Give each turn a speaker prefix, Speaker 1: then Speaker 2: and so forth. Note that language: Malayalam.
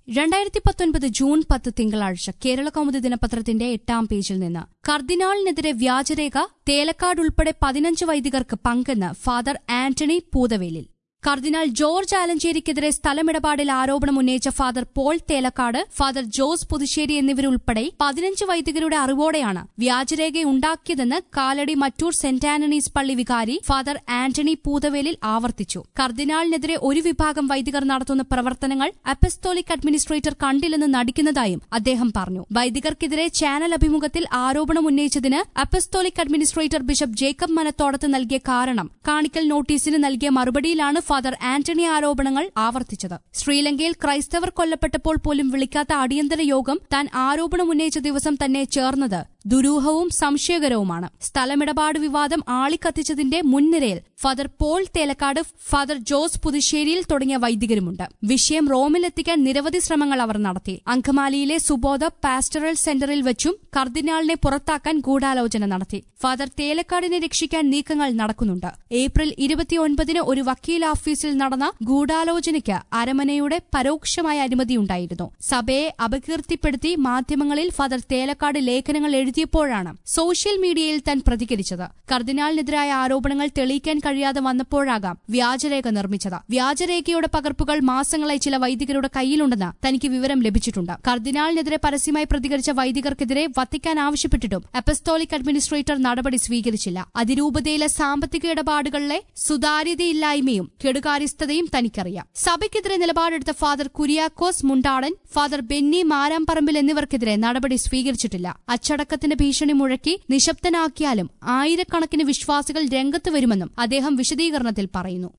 Speaker 1: രണ്ടായിരത്തി പത്തൊൻപത് ജൂൺ പത്ത് തിങ്കളാഴ്ച കേരള കൗമുദി ദിനപത്രത്തിന്റെ എട്ടാം പേജിൽ നിന്ന് കർദിനാളിനെതിരെ വ്യാജരേഖ തേലക്കാട് ഉൾപ്പെടെ പതിനഞ്ച് വൈദികർക്ക് പങ്കെന്ന് ഫാദർ ആന്റണി പൂതവേലിൽ കർദിനാൾ ജോർജ് ആലഞ്ചേരിക്കെതിരെ സ്ഥലമിടപാടിൽ ആരോപണം ഉന്നയിച്ച ഫാദർ പോൾ തേലക്കാട് ഫാദർ ജോസ് പുതുശ്ശേരി എന്നിവരുൾപ്പെടെ പതിനഞ്ച് വൈദികരുടെ അറിവോടെയാണ് വ്യാജരേഖ ഉണ്ടാക്കിയതെന്ന് കാലടി മറ്റൂർ സെന്റ് ആന്റണീസ് പള്ളി വികാരി ഫാദർ ആന്റണി പൂതവേലിൽ ആവർത്തിച്ചു കർദിനാളിനെതിരെ ഒരു വിഭാഗം വൈദികർ നടത്തുന്ന പ്രവർത്തനങ്ങൾ അപ്പസ്തോലിക് അഡ്മിനിസ്ട്രേറ്റർ കണ്ടില്ലെന്ന് നടിക്കുന്നതായും അദ്ദേഹം പറഞ്ഞു വൈദികർക്കെതിരെ ചാനൽ അഭിമുഖത്തിൽ ആരോപണം ഉന്നയിച്ചതിന് apostolic administrator bishop Jacob Manathodath നൽകിയ കാരണം കാണിക്കൽ നോട്ടീസിന് നൽകിയ മറുപടിയിലാണ് ഫാദർ ആന്റണി ആരോപണങ്ങൾ ആവർത്തിച്ചത് ശ്രീലങ്കയിൽ ക്രൈസ്തവർ കൊല്ലപ്പെട്ടപ്പോൾ പോലും വിളിക്കാത്ത അടിയന്തര യോഗം താൻ ആരോപണം ഉന്നയിച്ച ദിവസം തന്നെ ചേർന്നത് ദുരൂഹവും സംശയകരവുമാണ് സ്ഥലമിടപാട് വിവാദം ആളിക്കത്തിച്ചതിന്റെ മുൻനിരയിൽ ഫാദർ പോൾ തേലക്കാട് ഫാദർ ജോസ് പുതുശ്ശേരിയിൽ തുടങ്ങിയ വൈദികരുമുണ്ട് വിഷയം റോമിലെത്തിക്കാൻ നിരവധി ശ്രമങ്ങൾ അവർ നടത്തി അങ്കമാലിയിലെ സുബോധ പാസ്റ്ററൽ സെന്ററിൽ വെച്ചും കർദിനാളിനെ പുറത്താക്കാൻ ഗൂഢാലോചന നടത്തി ഫാദർ തേലക്കാടിനെ രക്ഷിക്കാൻ നീക്കങ്ങൾ നടക്കുന്നുണ്ട് ഏപ്രിൽ ഇരുപത്തിയൊൻപതിന് ഒരു വക്കീൽ ഓഫീസിൽ നടന്ന ഗൂഢാലോചനയ്ക്ക് അരമനയുടെ പരോക്ഷമായ അനുമതിയുണ്ടായിരുന്നു സഭയെ അപകീർത്തിപ്പെടുത്തി മാധ്യമങ്ങളിൽ ഫാദർ തേലക്കാട് ലേഖനങ്ങൾ എഴുതിയപ്പോഴാണ് സോഷ്യൽ മീഡിയയിൽ താൻ പ്രതികരിച്ചത് കർദിനാളിനെതിരായ ആരോപണങ്ങൾ തെളിയിക്കാൻ കഴിയാതെ വന്നപ്പോഴാകാം വ്യാജരേഖ നിർമ്മിച്ചത് വ്യാജരേഖയുടെ പകർപ്പുകൾ മാസങ്ങളായി ചില വൈദികരുടെ കയ്യിലുണ്ടെന്ന് തനിക്ക് വിവരം ലഭിച്ചിട്ടുണ്ട് കർദിനാളിനെതിരെ പരസ്യമായി പ്രതികരിച്ച വൈദികർക്കെതിരെ വത്തിക്കാൻ ആവശ്യപ്പെട്ടിട്ടും അപ്പസ്തോലിക് അഡ്മിനിസ്ട്രേറ്റർ നടപടി സ്വീകരിച്ചില്ല അതിരൂപതയിലെ സാമ്പത്തിക ഇടപാടുകളിലെ സുതാര്യതയില്ലായ്മയും കെടുകാര്യസ്ഥതയും തനിക്കറിയാം സഭയ്ക്കെതിരെ നിലപാടെടുത്ത ഫാദർ കുര്യാക്കോസ് മുണ്ടാടൻ ഫാദർ ബെന്നി മാരാംപറമ്പിൽ എന്നിവർക്കെതിരെ നടപടി സ്വീകരിച്ചിട്ടില്ല അച്ചടക്കത്തിന്റെ ഭീഷണി മുഴക്കി നിശബ്ദനാക്കിയാലും ആയിരക്കണക്കിന് വിശ്വാസികൾ രംഗത്ത് വരുമെന്നും അദ്ദേഹം വിശദീകരണത്തിൽ പറയുന്നു